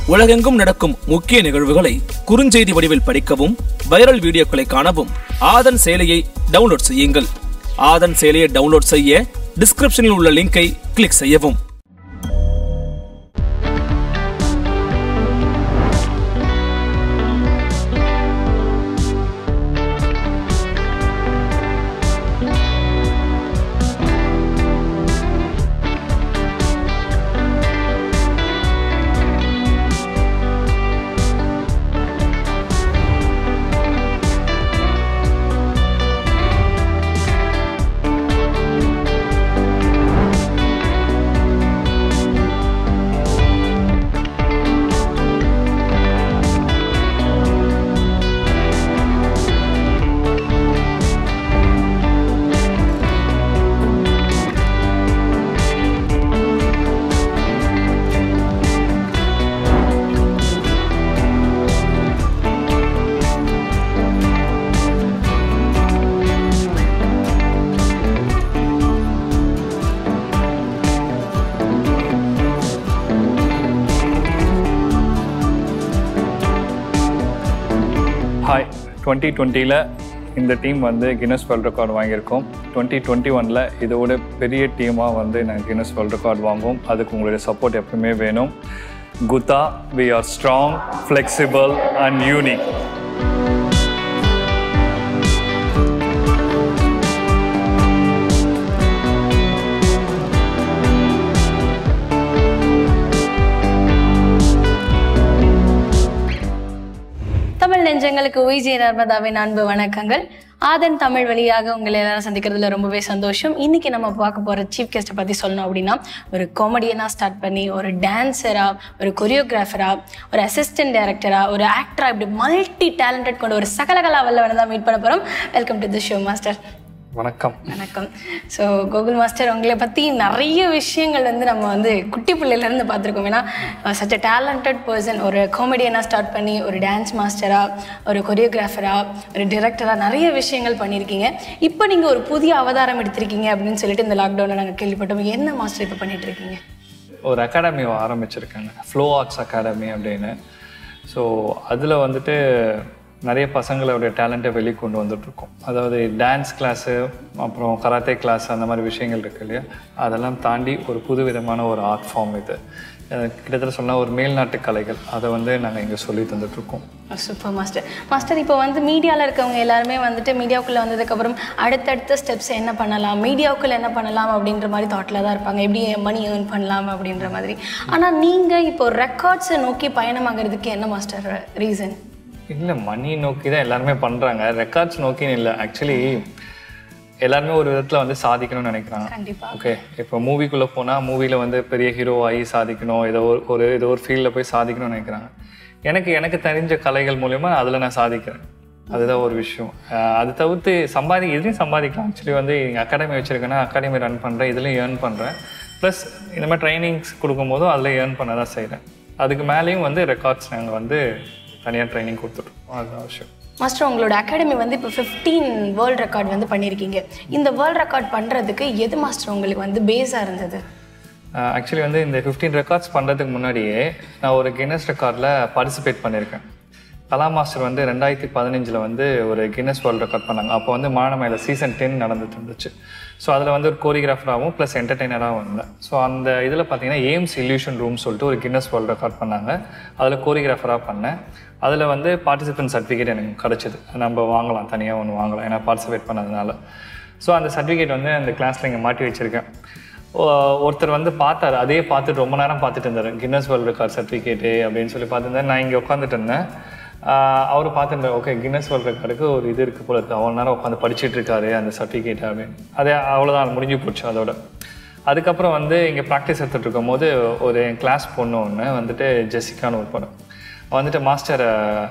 உலகெங்கும் நடக்கும் முக்கிய நிகழ்வுகளை குறுஞ்செய்தி வடிவில் படிக்கவும் வைரல் வீடியோக்களை காணவும் ஆதன் செயலியை டவுன்லோட் செய்யுங்கள் ஆதன் செயலியை டவுன்லோட் செய்ய டிஸ்கிரிப்ஷனில் உள்ள லிங்கை கிளிக் செய்யவும் ஹாய் டுவெண்ட்டி டுவெண்ட்டியில் இந்த டீம் வந்து கின்னஸ் வேர்ல்ட் ரெக்கார்டு வாங்கியிருக்கோம் டுவெண்ட்டி டுவெண்ட்டி ஒனில் இதோட பெரிய டீமாக வந்து நாங்கள் கின்னஸ் வேர்ல்ட் ரெக்கார்டு வாங்குவோம் அதுக்கு உங்களுடைய சப்போர்ட் எப்பவுமே வேணும் குதா we are strong flexible and unique Tamil நெஞ்சங்களுக்கு விஜய் நர்மதாவின் அன்பு வணக்கங்கள் ஆதன் தமிழ் வழியாக உங்களை எல்லாரும் சந்திக்கிறதுல ரொம்பவே சந்தோஷம் இன்னைக்கு நம்ம பார்க்க போற சீஃப் கெஸ்ட்டை பத்தி சொல்லணும் அப்படின்னா ஒரு காமெடியனா ஸ்டார்ட் பண்ணி ஒரு டான்ஸரா ஒரு கொரியோகிராஃபரா ஒரு அசிஸ்டன்ட் டைரக்டரா ஒரு ஆக்டரா இப்படி மல்டி டேலண்டட் கொண்ட ஒரு சகலகலா வல்லவனை தான் மீட் பண்ண போறோம் welcome to the show master வணக்கம் வணக்கம் ஸோ கோகுல் மாஸ்டர் உங்களை பற்றி நிறைய விஷயங்கள் வந்து நம்ம வந்து குட்டி பிள்ளையிலேருந்து பார்த்துருக்கோம் ஏன்னா சச் அ டேலண்டட் பர்சன் ஒரு காமெடியனாக ஸ்டார்ட் பண்ணி ஒரு டான்ஸ் மாஸ்டராக ஒரு கொரியோகிராஃபராக ஒரு டிரெக்டராக நிறைய விஷயங்கள் பண்ணியிருக்கீங்க இப்போ நீங்கள் ஒரு புதிய அவதாரம் எடுத்திருக்கீங்க அப்படின்னு சொல்லிட்டு இந்த லாக்டவுனில் நாங்கள் கேள்விப்பட்டோம் என்ன மாஸ்டர் இப்போ பண்ணிட்டு இருக்கீங்க ஒரு அகாடமி ஆரம்பிச்சிருக்காங்க ஃப்ளோ ஆர்ட்ஸ் அகாடமி அப்படின்னு ஸோ அதில் வந்துட்டு நிறைய பசங்களோட டேலண்ட்டை வெளியே கொண்டு வந்துட்ருக்கோம் அதாவது டான்ஸ் கிளாஸு அப்புறம் கராத்தே கிளாஸ் அந்த மாதிரி விஷயங்கள் இருக்கு இல்லையா அதெல்லாம் தாண்டி ஒரு புது விதமான ஒரு ஆர்ட் ஃபார்ம் இது அஹ் கிட்டத்தட்ட சொன்னால் ஒரு மேல்நாட்டு கலைகள் அதை வந்து நாங்கள் இங்கே சொல்லி தந்துட்டுருக்கோம் சூப்பர் மாஸ்டர் மாஸ்டர் இப்போ வந்து மீடியாவில் இருக்கவங்க எல்லாருமே வந்துட்டு மீடியாவுக்குள்ளே வந்ததுக்கப்புறம் அடுத்தடுத்த ஸ்டெப்ஸ் என்ன பண்ணலாம் மீடியாவுக்குள்ளே என்ன பண்ணலாம் அப்படின்ற மாதிரி தாட்டில் தான் இருப்பாங்க எப்படி மணி ஏர்ன் பண்ணலாம் அப்படின்ற மாதிரி ஆனால் நீங்கள் இப்போ ரெக்கார்ட்ஸை நோக்கி பயணமாகிறதுக்கு என்ன மாஸ்டர் ரீசன் இல்லை மணி நோக்கி தான் எல்லாருமே பண்ணுறாங்க ரெக்கார்ட்ஸ் நோக்கின்னு இல்லை ஆக்சுவலி எல்லாருமே ஒரு விதத்தில் வந்து சாதிக்கணும்னு நினைக்கிறாங்க கண்டிப்பா ஓகே இப்போ மூவிக்குள்ளே போனால் மூவியில் வந்து பெரிய ஹீரோ ஆகி சாதிக்கணும் ஏதோ ஒரு ஒரு ஏதோ ஒரு ஃபீல்டில் போய் சாதிக்கணும்னு நினைக்கிறாங்க எனக்கு எனக்கு தெரிஞ்ச கலைகள் மூலயமா அதில் நான் சாதிக்கிறேன் அதுதான் ஒரு விஷயம் அஹ் அது தவிர்த்து சம்பாதி இதுலேயும் சம்பாதிக்கலாம் ஆக்சுவலி வந்து எங்கள் அகாடமி வச்சுருக்கேன்னா அகாடமி ரன் பண்ணுறேன் இதுலேயும் ஏர்ன் பண்ணுறேன் ப்ளஸ் இந்த மாதிரி ட்ரைனிங்ஸ் கொடுக்கும்போதும் அதில் ஏர்ன் பண்ண தான் செய்கிறேன் அதுக்கு மேலேயும் வந்து ரெக்கார்ட்ஸ் நாங்கள் வந்து தனியாக ட்ரைனிங் கொடுத்துட்ருக்கோம் அதுதான் விஷயம் மாஸ்டர் உங்களோட அகாடமி வந்து இப்போ ஃபிஃப்டீன் வேர்ல்ட் ரெக்கார்ட் வந்து பண்ணியிருக்கீங்க இந்த வேர்ல்ட் ரெக்கார்ட் பண்ணுறதுக்கு எது மாஸ்டர் உங்களுக்கு வந்து பேஸாக இருந்தது ஆக்சுவலி வந்து இந்த ஃபிஃப்டீன் ரெக்கார்ட்ஸ் பண்ணுறதுக்கு முன்னாடியே நான் ஒரு கின்னஸ் ரெக்கார்டில் பார்ட்டிசிபேட் பண்ணியிருக்கேன் கலா மாஸ்டர் வந்து ரெண்டாயிரத்தி பதினஞ்சில் வந்து ஒரு கின்னஸ் வேர்ல்ட் ரெக்கார்ட் பண்ணாங்க அப்போ வந்து மானமேல சீசன் டென் நடந்துட்டு இருந்துச்சு ஸோ அதில் வந்து ஒரு கோரியோகிராஃபராகவும் ப்ளஸ் என்டர்டெய்னராகவும் இருந்தேன் ஸோ அந்த இதில் பார்த்தீங்கன்னா எய்ம்ஸ் இல்யூஷன் ரூம் சொல்லிட்டு ஒரு கின்னஸ் வேர்ல்ட் ரெக்கார்ட் பண்ணாங்க அதில் கோரியோகிராஃபராக பண்ணேன் அதில் வந்து பார்ட்டிசிபென்ட் சர்டிஃபிகேட் எனக்கு கிடச்சிது நம்ம வாங்கலாம் தனியாக ஒன்று வாங்கலாம் ஏன்னா பார்ட்டிசிபேட் பண்ணதுனால ஸோ அந்த சர்டிஃபிகேட் வந்து அந்த கிளாஸில் இங்கே மாட்டி வச்சுருக்கேன் ஒ- ஒருத்தர் வந்து பார்த்தாரு அதே பார்த்துட்டு ரொம்ப நேரம் பார்த்துட்டு இருந்தார் கின்னஸ் வேர்ல்டு ரெக்கார்ட் சர்டிஃபிகேட்டு அப்படின்னு சொல்லி பார்த்துருந்தேன் நான் இங்கே உட்காந்துட்டு இருந்தேன் அவர் பார்த்துருந்தார் ஓகே கின்னஸ் வேர்ல்டு ரெக்கார்டுக்கு ஒரு இது இருக்குது போல இருக்குது அவ்வளோ நேரம் உட்காந்து படிச்சிட்டு இருக்காரு அந்த சர்டிஃபிகேட் அப்படின்னு அதே அவ்வளோதான் முடிஞ்சு போச்சு அதோட அதுக்கப்புறம் வந்து இங்கே ப்ராக்டிஸ் எடுத்துகிட்டு இருக்கும் போது ஒரு கிளாஸ் பொண்ணு ஒன்று வந்துட்டு ஜெசிகான்னு ஒரு படம் வந்துட்டு மாஸ்டர்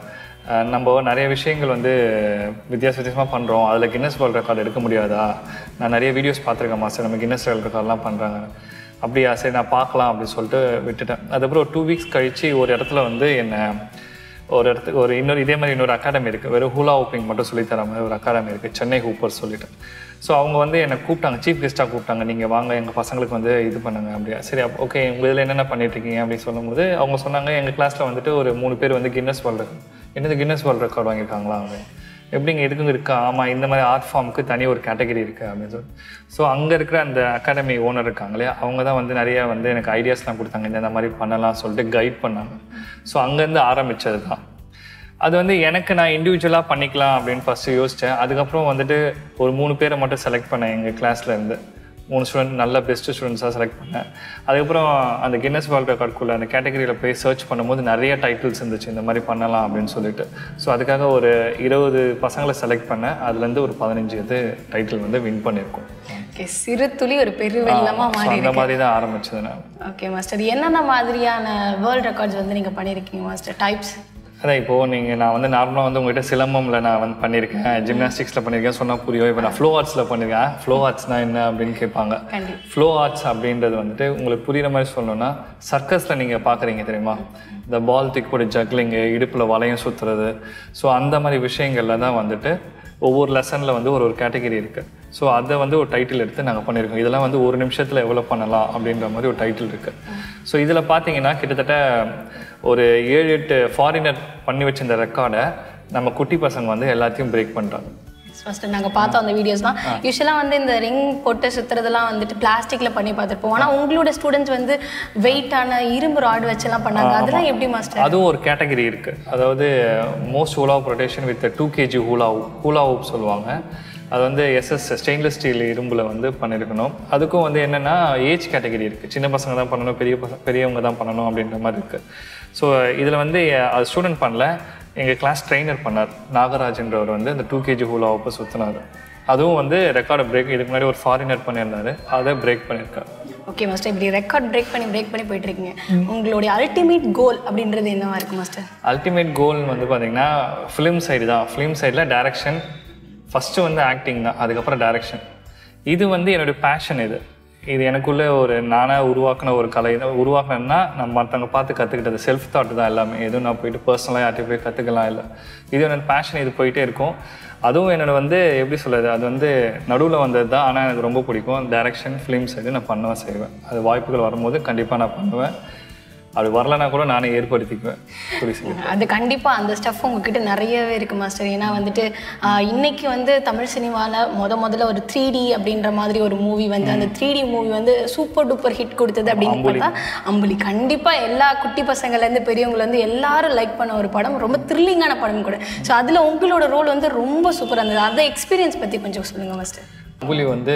அஹ் நம்ம நிறைய விஷயங்கள் வந்து வித்தியாச வித்தியாசமாக பண்ணுறோம் அதில் கின்னஸ் வேர்ல்ட் ரெக்கார்டு எடுக்க முடியாதா நான் நிறைய வீடியோஸ் பார்த்துருக்கேன் மாஸ்டர் நம்ம கின்னஸ் வேர்ல்ட் ரெக்கார்ட்லாம் பண்ணுறாங்க அப்படியா சரி நான் பார்க்கலாம் அப்படின்னு சொல்லிட்டு விட்டுட்டேன் அதுக்கப்புறம் ஒரு டூ வீக்ஸ் கழித்து ஒரு இடத்துல வந்து என்னை ஒரு இடத்துக்கு ஒரு இன்னொரு இதே மாதிரி இன்னொரு அகாடமி இருக்குது வெறும் ஹூலா ஹூப்பிங் மட்டும் சொல்லித் தர மாதிரி ஒரு அகாடமி இருக்குது சென்னை ஹூப்பர் சொல்லிட்டு ஸோ அவங்க வந்து என்னை கூப்பிட்டாங்க சீஃப் கெஸ்ட்டாக கூப்பிட்டாங்க நீங்கள் வாங்க எங்கள் பசங்களுக்கு வந்து இது பண்ணுங்க அப்படியா சரி ஓகே உங்கள் இதில் என்னென்ன பண்ணிட்டு இருக்கீங்க அப்படின்னு சொல்லும்போது அவங்க சொன்னாங்க எங்கள் கிளாஸில் வந்துட்டு ஒரு மூணு பேர் வந்து கின்னஸ் வேர்ல்டு என்னது கின்னஸ் வேர்ல்டு ரெக்கார்ட் வாங்கியிருக்காங்களா அப்படின்னு எப்படிங்க எதுக்கும் இருக்கா ஆமாம் இந்த மாதிரி ஆர்ட் ஃபார்முக்கு தனி ஒரு கேட்டகரி இருக்குது அப்படின்னு சொல்லி ஸோ அங்கே இருக்கிற அந்த அகாடமி ஓனர் இருக்காங்களே அவங்க தான் வந்து நிறைய வந்து எனக்கு ஐடியாஸ்லாம் கொடுத்தாங்க இந்த இந்த மாதிரி பண்ணலாம் சொல்லிட்டு கைட் பண்ணாங்க ஸோ அங்கேருந்து ஆரம்பித்தது தான் அது வந்து எனக்கு நான் இண்டிவிஜுவலாக பண்ணிக்கலாம் அப்படின்னு ஃபஸ்ட்டு யோசித்தேன் அதுக்கப்புறம் வந்துட்டு ஒரு மூணு பேரை மட்டும் செலக்ட் பண்ணேன் எங்கள் கிளாஸில் இருந்து மூணு ஸ்டூடெண்ட் நல்ல பெஸ்ட் ஸ்டூடெண்ட்ஸாக செலக்ட் பண்ணேன் அதுக்கப்புறம் அந்த கின்னஸ் வேர்ல்ட் ரெக்கார்ட்குள்ளே அந்த கேட்டகரியில் போய் சர்ச் பண்ணும்போது நிறைய டைட்டில்ஸ் இருந்துச்சு இந்த மாதிரி பண்ணலாம் அப்படின்னு சொல்லிட்டு ஸோ அதுக்காக ஒரு இருபது பசங்களை செலக்ட் பண்ணேன் அதுலேருந்து ஒரு பதினஞ்சு இது டைட்டில் வந்து வின் பண்ணியிருக்கோம் ஓகே சிறு துளி ஒரு பெருவெள்ளமா So, மாறி அந்த மாதிரி தான் ஆரம்பிச்சது நான் ஓகே மாஸ்டர் என்னென்ன மாதிரியான வேர்ல்ட் ரெக்கார்ட்ஸ் வந்து நீங்க பண்ணியிருக்கீங்க மாஸ்டர் டைப்ஸ் அதான் இப்போ நீங்கள் நான் வந்து நார்மலாக வந்து உங்ககிட்ட சிலம்பம்ல நான் வந்து பண்ணியிருக்கேன் ஜிம்னாஸ்டிக்ஸில் பண்ணியிருக்கேன் சொன்னால் புரியும் இப்போ நான் ஃப்ளோ ஆர்ட்ஸில் பண்ணியிருக்கேன் ஃப்ளோ ஆர்ட்ஸ்னா என்ன அப்படின்னு கேட்பாங்க கண்டிப்பா ஃப்ளோ ஆர்ட்ஸ் அப்படின்றது வந்துட்டு உங்களுக்கு புரியுற மாதிரி சொல்லணும்னா சர்க்கஸில் நீங்கள் பார்க்குறீங்க தெரியுமா இந்த பால் திக் போட்டு ஜக்லிங்கு இடுப்பில் வளையம் சுற்றுறது ஸோ அந்த மாதிரி விஷயங்கள்ல தான் வந்துட்டு ஒவ்வொரு லெசனில் வந்து ஒரு ஒரு கேட்டகரி இருக்குது ஸோ அதை வந்து ஒரு டைட்டில் எடுத்து நாங்கள் பண்ணியிருக்கோம் இதெல்லாம் வந்து ஒரு நிமிஷத்தில் எவ்வளோ பண்ணலாம் அப்படின்ற மாதிரி ஒரு டைட்டில் இருக்குது ஸோ இதில் பார்த்தீங்கன்னா கிட்டத்தட்ட ஒரு ஏழு எட்டு ஃபாரினர் பண்ணி வச்சிருந்த ரெக்கார்டை நம்ம குட்டி பசங்க வந்து எல்லாத்தையும் பிரேக் பண்ணுறாங்க ஃபர்ஸ்ட் நாங்க பார்த்தோம் அந்த வீடியோஸ் தான் யூஸ்வலாக வந்து இந்த ரிங் போட்டு சுத்துறதெல்லாம் வந்துட்டு பிளாஸ்டிக்ல பண்ணி பார்த்துருப்போம் ஆனா உங்களோட ஸ்டூடெண்ட்ஸ் வந்து வெயிட்டான இரும்பு ராட் வச்செல்லாம் பண்ணாங்க அதெல்லாம் எப்படி மாஸ்டர் அதுவும் ஒரு கேட்டகரி இருக்குது அதாவது most hula rotation with two KG hula hula hoop சொல்லுவாங்க அது வந்து எஸ்எஸ் ஸ்டெயின்லெஸ் ஸ்டீல் இரும்பில் வந்து பண்ணியிருக்கணும் அதுக்கும் வந்து என்னென்னா ஏஜ் கேட்டகரி இருக்குது சின்ன பசங்க தான் பண்ணணும் பெரிய பசங்க பெரியவங்க தான் பண்ணணும் அப்படின்ற மாதிரி இருக்குது ஸோ இதில் வந்து அது ஸ்டூடெண்ட் பண்ணல எங்கள் கிளாஸ் ட்ரெயினர் பண்ணார் நாகராஜன்றவர் வந்து அந்த டூ கேஜி ஹூலா ஹூப்பை சுற்றினார் அதுவும் வந்து ரெக்கார்டை பிரேக் இதுக்கு முன்னாடி ஒரு ஃபாரினர் பண்ணியிருந்தாரு அதை பிரேக் பண்ணியிருக்காரு ஓகே மாஸ்டர் இப்படி ரெக்கார்ட் பிரேக் பண்ணி பிரேக் பண்ணி போயிட்டு இருக்கீங்க உங்களுடைய அல்டிமேட் கோல் அப்படின்றது என்னவா இருக்கு மாஸ்டர் அல்டிமேட் கோல் வந்து பார்த்தீங்கன்னா ஃபிலிம் சைடு தான் ஃபிலிம் சைடில் டைரக்ஷன் ஃபஸ்ட்டு வந்து ஆக்டிங் தான் அதுக்கப்புறம் டைரக்ஷன் இது வந்து என்னுடைய பேஷன் இது இது எனக்குள்ளே ஒரு நானாக உருவாக்கின ஒரு கலை தான் உருவாக்கினேன்னா நான் மற்றவங்க பார்த்து கற்றுக்கிட்டது செல்ஃப் தாட் தான் எல்லாமே எதுவும் நான் போயிட்டு பர்சனலாக யார்கிட்ட போய் கற்றுக்கலாம் இல்லை இது என்னோட பேஷன் இது போயிட்டே இருக்கும் அதுவும் என்னோட வந்து எப்படி சொல்கிறது அது வந்து நடுவில் வந்தது தான் ஆனால் எனக்கு ரொம்ப பிடிக்கும் டைரக்ஷன் ஃபிலிம் சைடு நான் பண்ணவே செய்வேன் அது வாய்ப்புகள் வரும்போது கண்டிப்பாக நான் பண்ணுவேன் அது வரலைன்னா கூட நானே ஏற்படுத்திக்குவேன் புரி சொல்லி அது கண்டிப்பா அந்த ஸ்டஃப் உங்ககிட்ட நிறையவே இருக்கு மாஸ்டர் ஏன்னா வந்துட்டு ஆஹ், இன்னைக்கு வந்து தமிழ் சினிமாவில் முத முதல்ல ஒரு த்ரீ டி அப்படின்ற மாதிரி ஒரு மூவி வந்து அந்த த்ரீ டி மூவி வந்து சூப்பர் டூப்பர் ஹிட் கொடுத்தது அப்படின்னு பார்த்தா அம்புலி கண்டிப்பா எல்லா குட்டி பசங்கள்ல இருந்து பெரியவங்கல இருந்து எல்லாரும் லைக் பண்ண ஒரு படம் ரொம்ப த்ரில்லிங்கான படம் கூட ஸோ அதுல உங்களோட ரோல் வந்து ரொம்ப சூப்பராக இருந்தது அந்த எக்ஸ்பீரியன்ஸ் பத்தி கொஞ்சம் சொல்லுங்க மாஸ்டர் புலி வந்து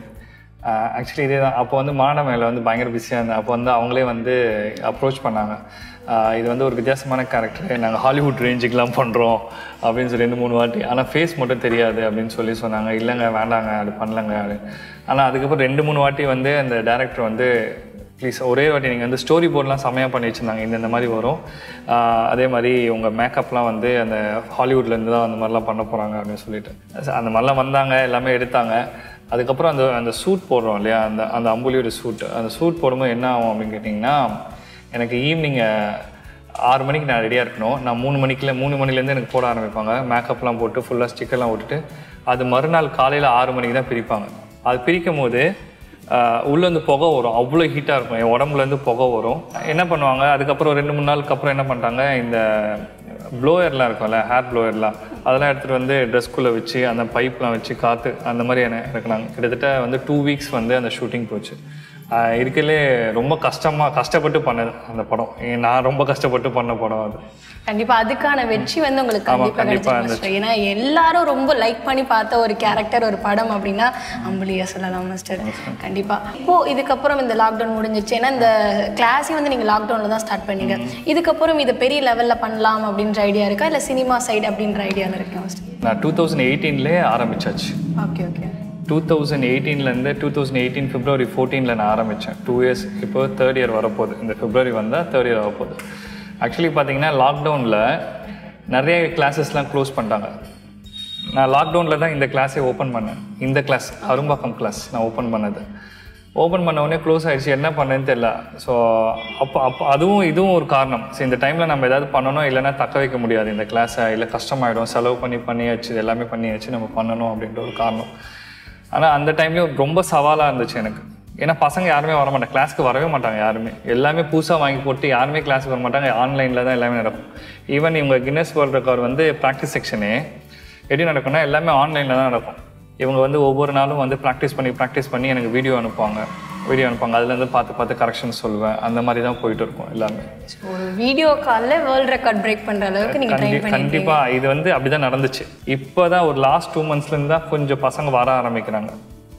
ஆக்சுவலி இதே தான் அப்போ வந்து மாணவர்கள் வந்து பயங்கர பிஸியாக இருந்தேன் அப்போ வந்து அவங்களே வந்து அப்ரோச் பண்ணாங்க ஆஹ் இது வந்து ஒரு வித்தியாசமான கேரக்டர் நாங்கள் ஹாலிவுட் ரேஞ்சுக்கெலாம் பண்ணுறோம் அப்படின்னு சொல்லி ரெண்டு மூணு வாட்டி ஆனால் ஃபேஸ் மட்டும் தெரியாது அப்படின்னு சொல்லி சொன்னாங்க இல்லைங்க வேண்டாங்க அது பண்ணலங்க அப்படின்னு ஆனால் அதுக்கப்புறம் ரெண்டு மூணு வாட்டி வந்து அந்த டேரக்டர் வந்து ப்ளீஸ் ஒரே வாட்டி நீங்கள் வந்து ஸ்டோரி போர்ட்லாம் செம்மையாக பண்ணி வச்சுருந்தாங்க இந்த இந்த மாதிரி வரும் ஆஹ் அதே மாதிரி உங்கள் மேக்கப்லாம் வந்து அந்த ஹாலிவுட்லேருந்து தான் அந்த மாதிரிலாம் பண்ண போகிறாங்க அப்படின்னு சொல்லிட்டு அந்த மாதிரிலாம் வந்தாங்க எல்லாமே எடுத்தாங்க அதுக்கப்புறம் அந்த அந்த சூட் போடுறோம் இல்லையா அந்த அந்த அம்புலியோட சூட் அந்த சூட் போடும்போது என்ன ஆகும் அப்படின்னு கேட்டிங்கன்னா எனக்கு ஈவினிங் ஆறு மணிக்கு நான் ரெடியாக இருக்கணும் நான் மூணு மணிக்குல மூணு மணிலேருந்து எனக்கு போட ஆரம்பிப்பாங்க மேக்கப்லாம் போட்டு ஃபுல்லாக ஸ்டிக்கர்லாம் விட்டுட்டு அது மறுநாள் காலையில் ஆறு மணிக்கு தான் பிரிப்பாங்க அது பிரிக்கும் போது ஆஹ் உள்ளேருந்து புகை வரும் அவ்வளோ ஹீட்டாக இருக்கும் என் உடம்புலேருந்து புகை வரும் என்ன பண்ணுவாங்க அதுக்கப்புறம் ரெண்டு மூணு நாளுக்கு அப்புறம் என்ன பண்ணிட்டாங்க இந்த ப்ளோயர்லாம் இருக்கும்ல ஹேர் ப்ளோயர்லாம் அதெல்லாம் எடுத்துகிட்டு வந்து ட்ரெஸ்குள்ளே வச்சு அந்த பைப்லாம் வச்சு காற்று அந்த மாதிரி என்ன இறக்குனாங்க கிட்டத்தட்ட வந்து டூ வீக்ஸ் வந்து அந்த ஷூட்டிங் போச்சு ஆஹ் இருக்கலே ரொம்ப கஷ்டமாக கஷ்டப்பட்டு பண்ணது அந்த படம் ஏ- நான் ரொம்ப கஷ்டப்பட்டு பண்ண படம் அது கண்டிப்பா அதுக்கான வெற்றி வந்து உங்களுக்கு ஆமா, கண்டிப்பா கண்டிப்பா கிடைச்சிடும் மாஸ்டர் ஏன்னா எல்லாரும் ரொம்ப லைக் பண்ணி பார்த்த ஒரு கேரக்டர் ஒரு படம் அப்படின்னா அம்புலியா சொல்லலாம் மாஸ்டர் கண்டிப்பா இப்போ இதுக்கப்புறம் இந்த லாக்டவுன் முடிஞ்சிச்சு ஏன்னா இந்த கிளாஸே வந்து நீங்க லாக்டவுன்ல தான் ஸ்டார்ட் பண்ணீங்க இதுக்கப்புறம் இதை பெரிய லெவல்ல பண்ணலாம் அப்படின்ற ஐடியா இருக்கா இல்ல சினிமா சைடு அப்படின்ற ஐடியால இருக்கா மாஸ்டர் நான் டூ தௌசண்ட் எயிட்டீன்லேயே ஆரம்பிச்சாச்சு ஓகே ஓகே டூ தௌசண்ட் எயிட்டீன்லேருந்து டூ தௌசண்ட் எயிட்டீன் பிப்ரவரி ஃபோர்டீனில் நான் ஆரம்பித்தேன் டூ இயர்ஸ் இப்போ தேர்ட் இயர் வரப்போகுது இந்த பிப்ரவரி வந்தால் தேர்ட் இயர் வரப்போகுது ஆக்சுவலி பார்த்தீங்கன்னா லாக்டவுனில் நிறைய கிளாஸஸ்லாம் க்ளோஸ் பண்ணிட்டாங்க நான் லாக்டவுனில் தான் இந்த கிளாஸே ஓப்பன் பண்ணேன் இந்த கிளாஸ் அரும்பாக்கம் கிளாஸ் நான் ஓப்பன் பண்ணது ஓப்பன் பண்ண உடனே க்ளோஸ் ஆயிடுச்சு என்ன பண்ணேன்னு தெரியல ஸோ அப்போ அப்போ அதுவும் இதுவும் ஒரு காரணம் ஸோ இந்த டைமில் நம்ம ஏதாவது பண்ணணும் இல்லைன்னா தக்க வைக்க முடியாது இந்த கிளாஸை இல்லை கஷ்டமாயிடும் செலவு பண்ணி பண்ணியாச்சு எல்லாமே பண்ணியாச்சு நம்ம பண்ணணும் அப்படின்ற ஒரு காரணம் ஆனால் அந்த டைம்லேயும் ரொம்ப சவாலாக இருந்துச்சு எனக்கு ஏன்னா பசங்க யாருமே வர மாட்டாங்க கிளாஸ்க்கு வரவே மாட்டாங்க யாருமே எல்லாமே புதுசாக வாங்கி போட்டு யாருமே கிளாஸுக்கு வர மாட்டாங்க ஆன்லைனில் தான் எல்லாமே நடக்கும் ஈவன் இவங்க கின்னஸ் வேர்ல்ட் ரெக்கார்ட் வந்து ப்ராக்டிஸ் செக்ஷனே எப்படி நடக்கும்னா எல்லாமே ஆன்லைனில் தான் நடக்கும் இவங்க வந்து ஒவ்வொரு நாளும் வந்து ப்ராக்டிஸ் பண்ணி ப்ராக்டிஸ் பண்ணி எனக்கு வீடியோ அனுப்புவாங்க வீடியோ அனுப்புவாங்க அதுலேருந்து பார்த்து பார்த்து கரெக்ஷன் சொல்லுவேன் அந்த மாதிரி தான் போயிட்டு இருக்கும் எல்லாமே So, ஒரு வீடியோ காலில் வேர்ல்ட் ரெக்கார்ட் பிரேக் பண்ற அளவுக்கு நீங்க ட்ரை கண்டி- பண்ணி கண்டிப்பா இது வந்து அப்படிதான் நடந்துச்சு இப்போதான் ஒரு லாஸ்ட் டூ மந்த்ஸ்லேருந்து தான் கொஞ்சம் பசங்க வர ஆரம்பிக்கிறாங்க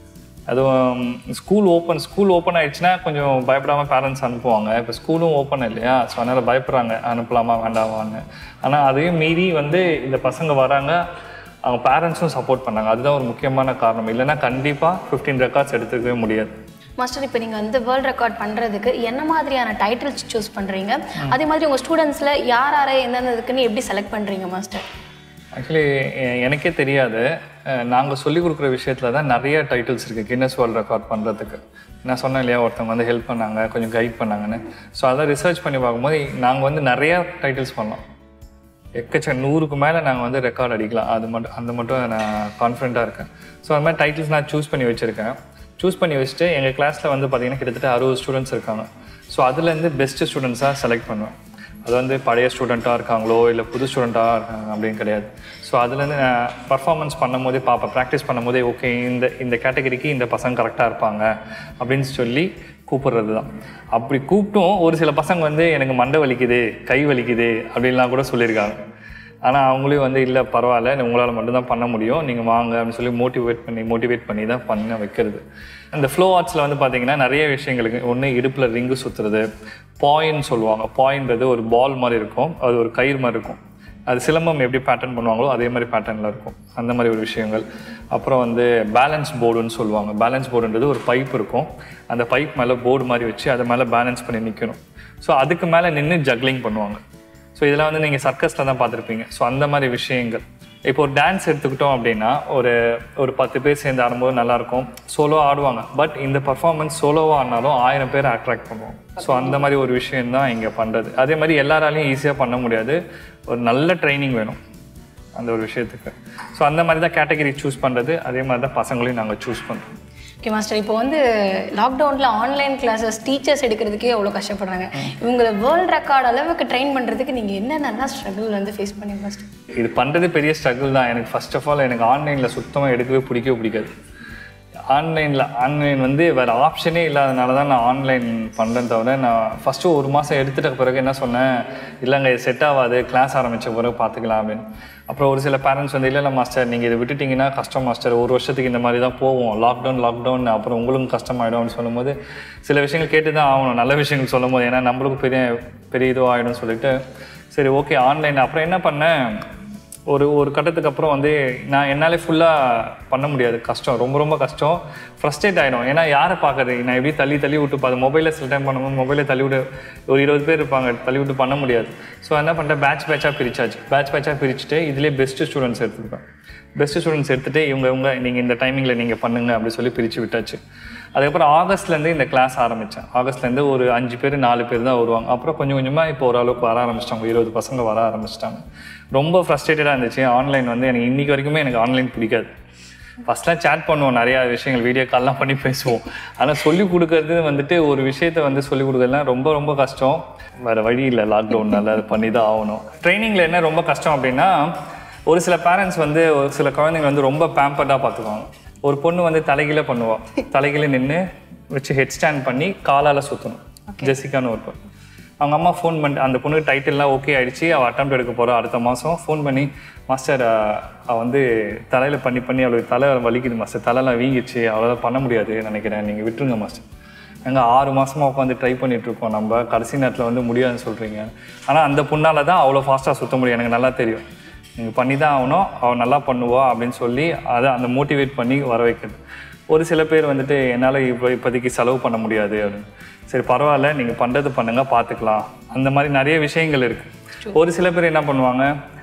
அதுவும் ஸ்கூல் ஓப்பன் ஸ்கூல் ஓப்பன் ஆயிடுச்சுன்னா கொஞ்சம் பயப்படாம பேரண்ட்ஸ் அனுப்புவாங்க இப்போ ஸ்கூலும் ஓப்பன் இல்லையா ஸோ அதனால பயப்படுறாங்க அனுப்பலாமா வேண்டாமான்னு ஆனால் அதையும் மீறி வந்து இந்த பசங்க வராங்க அவங்க பேரண்ட்ஸும் சப்போர்ட் பண்ணாங்க அதுதான் ஒரு முக்கியமான காரணம் இல்லைன்னா கண்டிப்பாக ஃபிஃப்டீன் ரெக்கார்ட்ஸ் எடுத்துக்கவே முடியாது மாஸ்டர் இப்போ நீங்கள் வந்து வேர்ல்ட் ரெக்கார்ட் பண்ணுறதுக்கு என்ன மாதிரியான டைட்டில்ஸ் சூஸ் பண்ணுறீங்க அதே மாதிரி உங்கள் ஸ்டூடெண்ட்ஸில் யார் யாரை எந்தெந்த இதுக்குன்னு எப்படி செலக்ட் பண்ணுறீங்க மாஸ்டர் ஆக்சுவலி எனக்கே தெரியாது நாங்கள் சொல்லிக் கொடுக்குற விஷயத்துல தான் நிறைய டைட்டில்ஸ் இருக்குது கின்னஸ் வேர்ல்ட் ரெக்கார்ட் பண்ணுறதுக்கு நான் சொன்னேன் இல்லையா ஒருத்தவங்க வந்து ஹெல்ப் பண்ணாங்க கொஞ்சம் கைட் பண்ணாங்கன்னு ஸோ அதை ரிசர்ச் பண்ணி பார்க்கும்போது நாங்கள் வந்து நிறைய டைட்டில்ஸ் பண்ணோம் எக்கச்சக்க நூறுக்கு மேலே நாங்கள் வந்து ரெக்கார்ட் அடிக்கலாம் அது மட்டும் அந்த மட்டும் நான் கான்ஃபிடண்ட்டாக இருக்கேன் ஸோ அந்த மாதிரி டைட்டில்ஸ் நான் சூஸ் பண்ணி வச்சுருக்கேன் சூஸ் பண்ணி வச்சுட்டு எங்கள் கிளாஸில் வந்து பார்த்தீங்கன்னா கிட்டத்தட்ட அறுபது ஸ்டூடெண்ட்ஸ் இருக்காங்க ஸோ அதுலேருந்து பெஸ்ட் ஸ்டூடெண்ட்ஸாக செலக்ட் பண்ணுவேன் அது வந்து பழைய ஸ்டூடெண்ட்டாக இருக்காங்களோ இல்லை புது ஸ்டூடெண்ட்டாக இருக்காங்க அப்படின்னு கிடையாது ஸோ அதுலேருந்து நான் பர்ஃபார்மன்ஸ் பண்ணும்போதே பார்ப்பேன் ப்ராக்டிஸ் பண்ணும்போதே ஓகே இந்த இந்த கேட்டகரிக்கு இந்த பசங்க கரெக்டாக இருப்பாங்க அப்படின்னு சொல்லி கூப்பிடுறது தான் அப்படி கூப்பிட்டும் ஒரு சில பசங்க வந்து எனக்கு மண்டை வலிக்குது கை வலிக்குது அப்படின்லாம் கூட சொல்லியிருக்காங்க ஆனால் அவங்களே வந்து இல்லை பரவாயில்ல உங்களால் மட்டும்தான் பண்ண முடியும் நீங்கள் வாங்க அப்படின்னு சொல்லி மோட்டிவேட் பண்ணி மோட்டிவேட் பண்ணி தான் பண்ண வைக்கிறது அந்த ஃப்ளோ ஆர்ட்ஸில் வந்து பார்த்தீங்கன்னா நிறைய விஷயங்களுக்கு ஒன்று இடுப்பில் ரிங்கு சுற்றுறது பாயின்னு சொல்லுவாங்க பாயின்றது ஒரு பால் மாதிரி இருக்கும் அது ஒரு கயிறு மாதிரி இருக்கும் அது சிலம்பம் எப்படி பேட்டர்ன் பண்ணுவாங்களோ அதே மாதிரி பேட்டர்னில் இருக்கும் அந்த மாதிரி ஒரு விஷயங்கள் அப்புறம் வந்து பேலன்ஸ் போர்டுன்னு சொல்லுவாங்க பேலன்ஸ் போர்டுன்றது ஒரு பைப் இருக்கும் அந்த பைப் மேலே போர்டு மாதிரி வச்சு அதை மேலே பேலன்ஸ் பண்ணி நிற்கணும் ஸோ அதுக்கு மேலே நின்று ஜக்லிங் பண்ணுவாங்க ஸோ இதெல்லாம் வந்து நீங்கள் சர்க்கஸில் தான் பார்த்துருப்பீங்க ஸோ அந்த மாதிரி விஷயங்கள் இப்போ ஒரு டான்ஸ் எடுத்துக்கிட்டோம் அப்படின்னா ஒரு ஒரு பத்து பேர் சேர்ந்து ஆடும்போது நல்லாயிருக்கும் சோலோ ஆடுவாங்க பட் இந்த பர்ஃபார்மன்ஸ் சோலோவாக ஆடினாலும் ஆயிரம் பேர் அட்ராக்ட் பண்ணுவோம் ஸோ அந்த மாதிரி ஒரு விஷயம் தான் இங்கே பண்ணுறது அதே மாதிரி எல்லாராலையும் ஈஸியாக பண்ண முடியாது ஒரு நல்ல ட்ரைனிங் வேணும் அந்த ஒரு விஷயத்துக்கு ஸோ அந்த மாதிரி தான் கேட்டகரி சூஸ் பண்ணுறது அதே மாதிரி தான் பசங்களையும் நாங்கள் சூஸ் பண்ணுறோம் ஓகே மாஸ்டர் இப்போ வந்து லாக்டவுனில் ஆன்லைன் கிளாஸஸ் டீச்சர்ஸ் எடுக்கிறதுக்கே அவ்வளோ கஷ்டப்படுறாங்க இவங்களை வேர்ல்ட் ரெக்கார்ட் அளவுக்கு ட்ரெயின் பண்ணுறதுக்கு நீங்கள் என்னென்னலாம் ஸ்ட்ரகிள் வந்து ஃபேஸ் பண்ணி மாஸ்டர் இது பண்ணுறது பெரிய ஸ்ட்ரகிள் தான் எனக்கு ஃபர்ஸ்ட் ஆஃப் ஆல் எனக்கு ஆன்லைனில் சுத்தமாக எடுக்கவே பிடிக்கவே பிடிக்காது ஆன்லைனில் ஆன்லைன் வந்து வேறு ஆப்ஷனே இல்லாதனால தான் நான் ஆன்லைன் பண்ணுறேன் தவிர நான் ஃபஸ்ட்டு ஒரு மாதம் எடுத்துட்ட பிறகு என்ன சொன்னேன் இல்லைங்க இது செட் ஆகாது கிளாஸ் ஆரம்பித்த பிறகு பார்த்துக்கலாம் அப்படின்னு அப்புறம் ஒரு சில பேரண்ட்ஸ் வந்து இல்லை இல்லை மாஸ்டர் நீங்கள் இதை விட்டுட்டீங்கன்னா கஷ்டம் மாஸ்டர் ஒரு வருஷத்துக்கு இந்த மாதிரி தான் போவோம் லாக்டவுன் லாக்டவுன் அப்புறம் உங்களுக்கும் கஷ்டமாயிடும் அப்படின்னு சொல்லும்போது சில விஷயங்கள் கேட்டு தான் ஆகணும் நல்ல விஷயங்கள் சொல்லும் போது ஏன்னா நம்மளுக்கும் பெரிய பெரிய இதுவாகிடும் சொல்லிட்டு சரி ஓகே ஆன்லைன் அப்புறம் என்ன பண்ணேன் ஒரு ஒரு கட்டத்துக்கு அப்புறம் வந்து நான் என்னாலே ஃபுல்லாக பண்ண முடியாது கஷ்டம் ரொம்ப ரொம்ப கஷ்டம் ஃப்ரஸ்ட்ரேட் ஆகிடும் ஏன்னா யாரை பார்க்குறது நான் எப்படி தள்ளி தள்ளி விட்டு பார்த்து மொபைலில் சில டைம் பண்ணும்போது மொபைலில் தள்ளி விட்டு ஒரு இருபது பேர் இருப்பாங்க தள்ளி விட்டு பண்ண முடியாது ஸோ என்ன பண்ணிட்டேன் பேட்ச் பேட்சாக பிரிச்சாச்சு பேட்ச் பேட்சாக பிரிச்சுட்டு இதிலே பெஸ்ட்டு ஸ்டூடெண்ட்ஸ் எடுத்துருப்பேன் பெஸ்ட்டு ஸ்டூடெண்ட்ஸ் எடுத்துகிட்டு இவங்க இவங்க நீங்கள் இந்த டைமிங்கில் நீங்கள் பண்ணுங்க அப்படி சொல்லி பிரித்து விட்டாச்சு அதுக்கப்புறம் ஆகஸ்ட்லேருந்து இந்த கிளாஸ் ஆரம்பித்தேன் ஆகஸ்ட்லேருந்து ஒரு அஞ்சு பேர் நாலு பேர் தான் வருவாங்க அப்புறம் கொஞ்சம் கொஞ்சமாக இப்போ ஓரளவுக்கு வர ஆரம்பிச்சிட்டாங்க இருபது பசங்க வர ஆரம்பிச்சிட்டாங்க ரொம்ப ஃப்ரஸ்ட்ரேட்டடாக இருந்துச்சு ஆன்லைன் வந்து எனக்கு இன்னைக்கு வரைக்குமே எனக்கு ஆன்லைன் பிடிக்காது ஃபஸ்ட்லாம் சேட் பண்ணுவோம் நிறையா விஷயங்கள் வீடியோ கால்லாம் பண்ணி பேசுவோம் ஆனால் சொல்லிக் கொடுக்கறது வந்துட்டு ஒரு விஷயத்த வந்து சொல்லிக் கொடுக்கறதுலாம் ரொம்ப ரொம்ப கஷ்டம் வேறு வழி இல்லை லாக்டவுன்னால அது பண்ணி தான் ஆகணும் ட்ரைனிங்கில் என்ன ரொம்ப கஷ்டம் அப்படின்னா ஒரு சில பேரண்ட்ஸ் வந்து ஒரு சில குழந்தைங்க வந்து ரொம்ப பேம்பர்டாக பார்த்துக்குவாங்க ஒரு பொண்ணு வந்து தலைகீழ பண்ணுவா தலைகீழ நின்று வச்சு ஹெட் ஸ்டாண்ட் பண்ணி காலால் சுற்றணும் ஜெசிகான்னு ஒரு பொண்ணு அவங்க அம்மா ஃபோன் பண்ணி அந்த பொண்ணுக்கு டைட்டில்லாம் ஓகே ஆயிடுச்சு அவள் அட்டம் எடுக்க போகிறா அடுத்த மாதம் ஃபோன் பண்ணி மாஸ்டர் அவள் வந்து தலையில் பண்ணி பண்ணி அவளுக்கு தலை வலிக்குது மாஸ்டர் தலைலாம் வீங்கிடுச்சு அவளால் பண்ண முடியாது நினைக்கிறேன் நீங்கள் விட்டுருங்க மாஸ்டர் நாங்கள் ஆறு மாசமா உட்காந்து ட்ரை பண்ணிட்டு இருக்கோம் நம்ம கடைசி நேரத்தில் வந்து முடியாதுன்னு சொல்கிறீங்க ஆனால் அந்த பொண்ணால் தான் அவ்வளோ ஃபாஸ்ட்டாக சுத்த முடியும் எனக்கு நல்லா தெரியும் நீங்கள் பண்ணி தான் ஆகணும் அவள் நல்லா பண்ணுவா அப்படின்னு சொல்லி அதை அந்த மோட்டிவேட் பண்ணி வர வைக்கிறது ஒரு சில பேர் வந்துட்டு என்னால் இப்போ இப்போதைக்கு செலவு பண்ண முடியாது அப்படின்னு சரி பரவாயில்ல நீங்கள் பண்ணுறது பண்ணுங்க பார்த்துக்கலாம் அந்த மாதிரி நிறைய விஷயங்கள் இருக்குது ஒரு சில பேர் என்ன பண்ணுவாங்க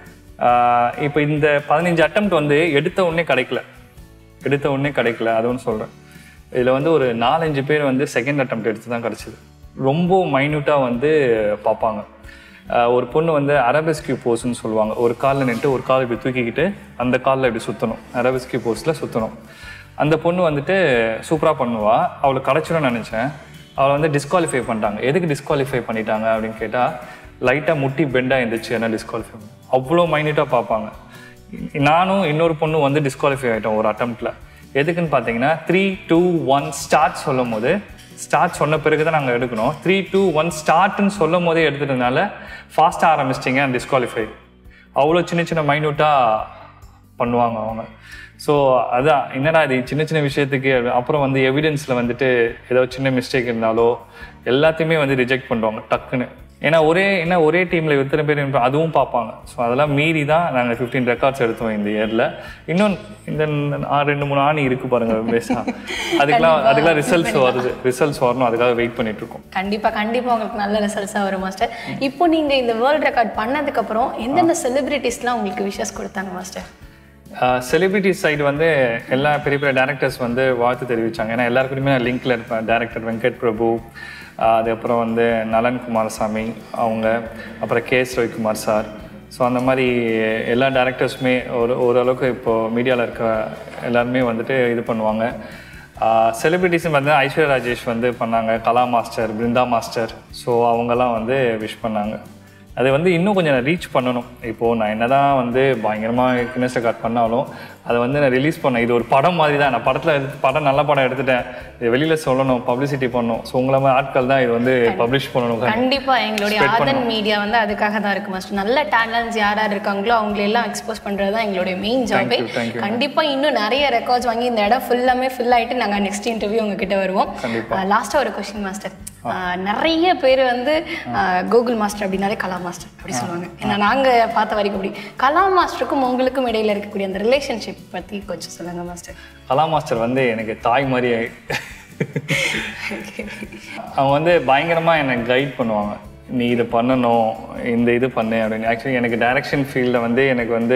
ஆஹ் இப்போ இந்த பதினஞ்சு அட்டம்ப்ட் வந்து எடுத்த உடனே கிடைக்கல எடுத்த உடனே கிடைக்கல அது ஒன்று சொல்கிறேன் இதில் வந்து ஒரு நாலஞ்சு பேர் வந்து செகண்ட் அட்டம் எடுத்து தான் கிடச்சிது ரொம்ப மைன்யூட்டாக வந்து பார்ப்பாங்க ஆஹ் ஒரு பொண்ணு வந்து அரபெஸ்கியூ போஸ்ன்னு சொல்லுவாங்க ஒரு காலில் நின்று ஒரு கால் இப்படி தூக்கிக்கிட்டு அந்த காலில் இப்படி சுற்றணும் அரபெஸ்கியூ போஸில் சுற்றணும் அந்த பொண்ணு வந்துட்டு சூப்பராக பண்ணுவா அவளுக்கு கிடச்சிடும்னு நினச்சேன் அவளை வந்து டிஸ்குவாலிஃபை பண்ணிட்டாங்க எதுக்கு டிஸ்குவாலிஃபை பண்ணிட்டாங்க அப்படின்னு கேட்டால் லைட்டாக முட்டி பெண்டாக இருந்துச்சு என்ன டிஸ்குவாலிஃபை அவ்வளோ மைன்யூட்டாக பார்ப்பாங்க நானும் இன்னொரு பொண்ணு வந்து டிஸ்குவாலிஃபை ஆகிட்டோம் ஒரு அட்டம்ப்டில் எதுக்குன்னு பார்த்தீங்கன்னா த்ரீ டூ ஒன் ஸ்டார்ட் சொல்லும் போது ஸ்டார்ட் சொன்ன பிறகு தான் நாங்கள் எடுக்கணும் த்ரீ டூ ஒன் ஸ்டார்ட்னு சொல்லும் போதே எடுத்துட்டதுனால ஃபாஸ்ட்டாக ஆரம்பிச்சிட்டிங்க டிஸ்குவாலிஃபை அவ்வளோ சின்ன சின்ன மைன்யூட்டாக பண்ணுவாங்க அவங்க ஸோ அதான் என்னடா இது சின்ன சின்ன விஷயத்துக்கு அப்புறம் வந்து எவிடன்ஸில் வந்துட்டு ஏதோ சின்ன மிஸ்டேக் இருந்தாலோ எல்லாத்தையுமே வந்து ரிஜெக்ட் பண்ணுவாங்க டக்குன்னு ஏன்னா ஒரே என்ன ஒரே டீமில் இத்தனை பேர் இருப்பா- அதுவும் பார்ப்பாங்க ஸோ அதெல்லாம் மீறி தான் நாங்கள் ஃபிஃப்டீன் ரெக்கார்ட்ஸ் எடுத்தோம் இந்த இயரில் இன்னும் இந்த ஆ- ரெண்டு மூணு ஆணி இருக்கு பாருங்க பேசா அதுக்கெல்லாம் அதுக்கெல்லாம் ரிசல்ட்ஸ் வருது ரிசல்ட்ஸ் வரணும் அதுக்காக வெயிட் பண்ணிட்டு இருக்கோம் கண்டிப்பா கண்டிப்பா உங்களுக்கு நல்ல ரிசல்ட்ஸாக வரும் மாஸ்டர் இப்போ நீங்க இந்த வேர்ல்ட் ரெக்கார்ட் பண்ணதுக்கு அப்புறம் எந்தெந்த செலிபிரிட்டிஸ்லாம் உங்களுக்கு விஷஸ் கொடுத்தாங்க மாஸ்டர் செலிபிரிட்டி சைடு வந்து எல்லா பெரிய பெரிய டேரக்டர்ஸ் வந்து வாழ்த்து தெரிவித்தாங்க ஏன்னா எல்லாருக்கூடயுமே நான் லிங்க்ல இருப்பேன் டேரக்டர் வெங்கட் பிரபு ஆஹ் அதுக்கப்புறம் வந்து நலன் குமாரசாமி அவங்க அப்புறம் K S Ravikumar sir so அந்த மாதிரி எல்லா டேரக்டர்ஸுமே ஒரு ஓரளவுக்கு இப்போது மீடியாவில் இருக்க எல்லாருமே வந்துட்டு இது பண்ணுவாங்க செலிபிரிட்டிஸ் வந்து ஐஸ்வர்யா ராஜேஷ் வந்து பண்ணாங்க Kala master Brindha master so அவங்கெல்லாம் வந்து விஷ் பண்ணாங்க அது வந்து இன்னும் கொஞ்சம் நான் ரீச் பண்ணணும் இப்போது நான் என்னதான் வந்து பயங்கரமாக கினஸ் ரெக்கார்ட் பண்ணாலும் அதை வந்து நான் ரிலீஸ் பண்ணேன் இது ஒரு படம் மாதிரி தான் நான் படத்தில் படம் நல்ல படம் எடுத்துட்டேன் இது வெளியில் சொல்லணும் பப்ளிசிட்டி பண்ணணும் ஸோ உங்களை மாதிரி ஆட்கள் தான் இது வந்து பப்ளிஷ் பண்ணணும் கண்டிப்பா எங்களுடைய ஆதன் மீடியா வந்து அதுக்காக தான் இருக்கு மாஸ்டர் நல்ல டேலண்ட்ஸ் யார் யார் இருக்காங்களோ அவங்களை எல்லாம் எக்ஸ்போஸ் பண்றது தான் எங்களுடைய மெயின் ஜாபே you, thank you, கண்டிப்பா இன்னும் நிறைய ரெக்கார்ட்ஸ் வாங்கி இந்த இடம் ஃபுல்லாமே ஃபில் ஆயிட்டு நாங்க நெக்ஸ்ட் இன்டர்வியூ உங்ககிட்ட வருவோம் கண்டிப்பா. லாஸ்டா ஒரு கொஸ்டின் மாஸ்டர் நிறைய பேர் வந்து கூகுள் மாஸ்டர் அப்படின்னாலே கலா மாஸ்டர் அப்படி சொல்லுவாங்க ஏன்னா நாங்க பார்த்த வரைக்கும் அப்படி கலா மாஸ்டருக்கும் உங்களுக்கும் இடையில இருக்கக்கூடிய அந்த ரிலேஷன்ஷிப் பத்தி கொஞ்சம் சொல்லுங்க மாஸ்டர் கலா மாஸ்டர் வந்து எனக்கு தாய் மாதிரி அவங்க வந்து பயங்கரமாக என்னை கைட் பண்ணுவாங்க நீ இது பண்ணணும் இந்த இது பண்ணு அப்படின்னு ஆக்சுவலி எனக்கு டைரக்ஷன் ஃபீல்டில் வந்து எனக்கு வந்து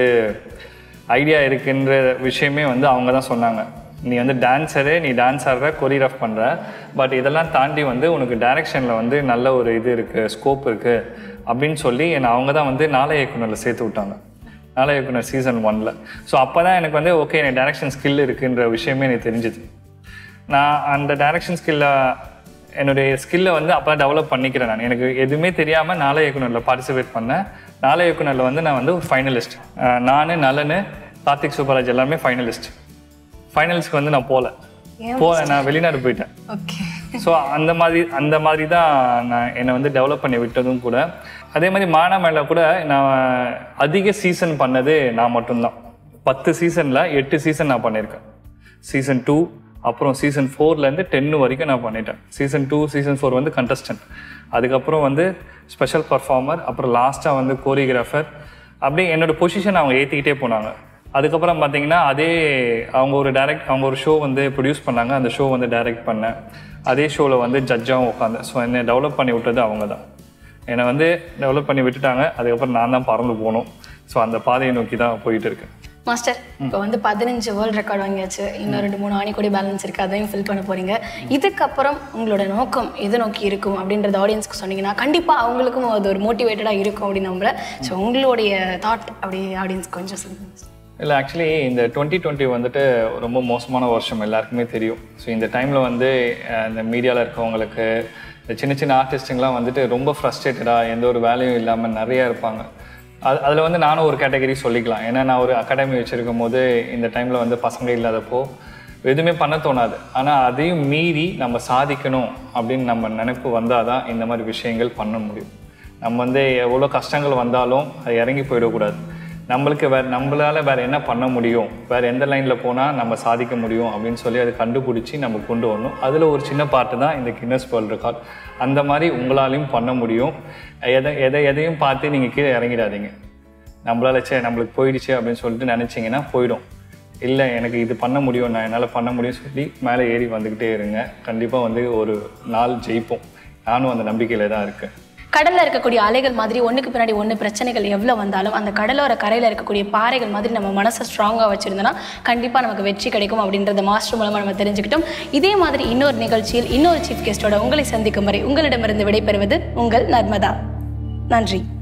ஐடியா இருக்குன்ற விஷயமே வந்து அவங்க தான் சொன்னாங்க நீ வந்து டான்ஸரு நீ டான்ஸ் ஆடுற கொரியோகிராஃப் பண்ணுற பட் இதெல்லாம் தாண்டி வந்து உனக்கு டைரக்ஷனில் வந்து நல்ல ஒரு இது இருக்குது ஸ்கோப் இருக்குது அப்படின்னு சொல்லி என்னை அவங்க தான் வந்து நாளை இயக்குனரில் சேர்த்து விட்டாங்க நாளை இயக்குனர் சீசன் ஒன்ல ஸோ அப்போ தான் எனக்கு வந்து ஓகே எனக்கு டைரக்ஷன் ஸ்கில் இருக்குன்ற விஷயமே எனக்கு தெரிஞ்சுது நான் அந்த டைரக்ஷன் ஸ்கில்ல என்னுடைய ஸ்கில்லை வந்து அப்போ டெவலப் பண்ணிக்கிறேன் நான் எனக்கு எதுவுமே தெரியாமல் நாளை இயக்குனரில் பார்ட்டிசிபேட் பண்ணேன் நாளை இயக்குனரில் வந்து நான் வந்து ஒரு ஃபைனலிஸ்ட் நான் நலனு கார்த்திக் சூப்பராஜ் எல்லாமே ஃபைனலிஸ்ட் ஃபைனல்ஸ்க்கு வந்து நான் போகல போல நான் வெளிநாடு போயிட்டேன் ஓகே ஸோ அந்த மாதிரி அந்த மாதிரி தான் நான் என்னை வந்து டெவலப் பண்ணி விட்டதும் கூட அதே மாதிரி மானாமேல கூட நான் அதிக சீசன் பண்ணது நான் மட்டும்தான் பத்து சீசனில் எட்டு சீசன் நான் பண்ணியிருக்கேன் சீசன் டூ அப்புறம் சீசன் ஃபோர்லேருந்து டென்னு வரைக்கும் நான் பண்ணிட்டேன் சீசன் டூ சீசன் ஃபோர் வந்து கண்டஸ்டன்ட் அதுக்கப்புறம் வந்து ஸ்பெஷல் பர்ஃபார்மர் அப்புறம் லாஸ்ட்டாக வந்து கோரியோகிராஃபர் அப்படியே என்னோட பொசிஷன் அவங்க ஏற்றிக்கிட்டே போனாங்க அதுக்கப்புறம் பார்த்தீங்கன்னா அதே அவங்க ஒரு டைரக்ட் அவங்க ஒரு ஷோ வந்து ப்ரொடியூஸ் பண்ணாங்க அந்த ஷோ வந்து டைரக்ட் பண்ணேன் அதே ஷோவில் வந்து ஜட்ஜாகவும் உட்காந்தேன் ஸோ என்னை டெவலப் பண்ணி விட்டது அவங்க தான் என்னை வந்து டெவலப் பண்ணி விட்டுட்டாங்க அதுக்கப்புறம் நான் தான் பறந்து போகணும் ஸோ அந்த பாதையை நோக்கி தான் போயிட்டு இருக்கேன் மாஸ்டர் இப்போ வந்து பதினஞ்சு வேர்ல்ட் ரெக்கார்ட் வாங்கியாச்சு இன்னும் ரெண்டு மூணு ஆணிக்கூடி பேலன்ஸ் இருக்கு அதையும் ஃபில் பண்ண போறீங்க இதுக்கப்புறம் உங்களோட நோக்கம் எது நோக்கி இருக்கும் அப்படின்றத ஆடியன்ஸ்க்கு சொன்னீங்கன்னா கண்டிப்பா அவங்களுக்கும் அது ஒரு மோட்டிவேட்டடா இருக்கும் அப்படின்னு நம்புறேன் ஸோ உங்களுடைய தாட் அப்படி ஆடியன்ஸ் கொஞ்சம் சொல்லுங்க master. இல்லை ஆக்சுவலி இந்த டுவெண்ட்டி டுவெண்ட்டி வந்துட்டு ரொம்ப மோசமான வருஷம் எல்லாருக்குமே தெரியும் ஸோ இந்த டைமில் வந்து அஹ், இந்த மீடியாவில் இருக்கவங்களுக்கு இந்த சின்ன சின்ன ஆர்டிஸ்ட்டுங்கெலாம் வந்துட்டு ரொம்ப ஃப்ரஸ்ட்ரேட்டடாக எந்த ஒரு வேலையும் இல்லாமல் நிறையா இருப்பாங்க அது அதில் வந்து நானும் ஒரு கேட்டகரி சொல்லிக்கலாம் ஏன்னா நான் ஒரு அகாடமி வச்சுருக்கும் போது இந்த டைமில் வந்து பசங்க இல்லாதப்போ எதுவுமே பண்ண தோணாது ஆனால் அதையும் மீறி நம்ம சாதிக்கணும் அப்படின்னு நம்ம நினைப்பு வந்தால் தான் இந்த மாதிரி விஷயங்கள் பண்ண முடியும் நம்ம வந்து எவ்வளோ கஷ்டங்கள் வந்தாலும் அது இறங்கி போயிடக்கூடாது நம்மளுக்கு வேறு நம்மளால வேறு என்ன பண்ண முடியும் வேறு எந்த லைனில் போனால் நம்ம சாதிக்க முடியும் அப்படின்னு சொல்லி அதை கண்டுபிடிச்சி நம்ம கொண்டு வரணும் அதில் ஒரு சின்ன பாட்டு தான் இந்த கின்னஸ் வேர்ல்ட் ரெக்கார்ட் அந்த மாதிரி உங்களாலையும் பண்ண முடியும் எதை எதை எதையும் பார்த்து நீங்கள் கீழே இறங்கிடாதீங்க நம்மளால சே நம்மளுக்கு போயிடுச்சு அப்படின்னு சொல்லிட்டு நினச்சிங்கன்னா போயிடும் இல்லை எனக்கு இது பண்ண முடியும் நான் என்னால் பண்ண முடியும் சொல்லி மேலே ஏறி வந்துக்கிட்டே இருங்க கண்டிப்பாக வந்து ஒரு நாள் ஜெயிப்போம் நானும் அந்த நம்பிக்கையில் தான் இருக்கேன் கடல்ல இருக்கக்கூடிய அலைகள் மாதிரி ஒண்ணுக்கு பின்னாடி ஒன்று பிரச்சனைகள் எவ்வளோ வந்தாலும் அந்த கடலோர கரையில இருக்கக்கூடிய பாறைகள் மாதிரி நம்ம மனசை ஸ்ட்ராங்காக வச்சிருந்தோம்னா கண்டிப்பா நமக்கு வெற்றி கிடைக்கும் அப்படின்றத மாஸ்டர் மூலமா நம்ம தெரிஞ்சுக்கிட்டோம் இதே மாதிரி இன்னொரு நிகழ்ச்சியில் இன்னொரு சீஃப் கெஸ்டோட உங்களை சந்திக்கும் வரை உங்களிடமிருந்து விடைபெறுவது உங்கள் நர்மதா நன்றி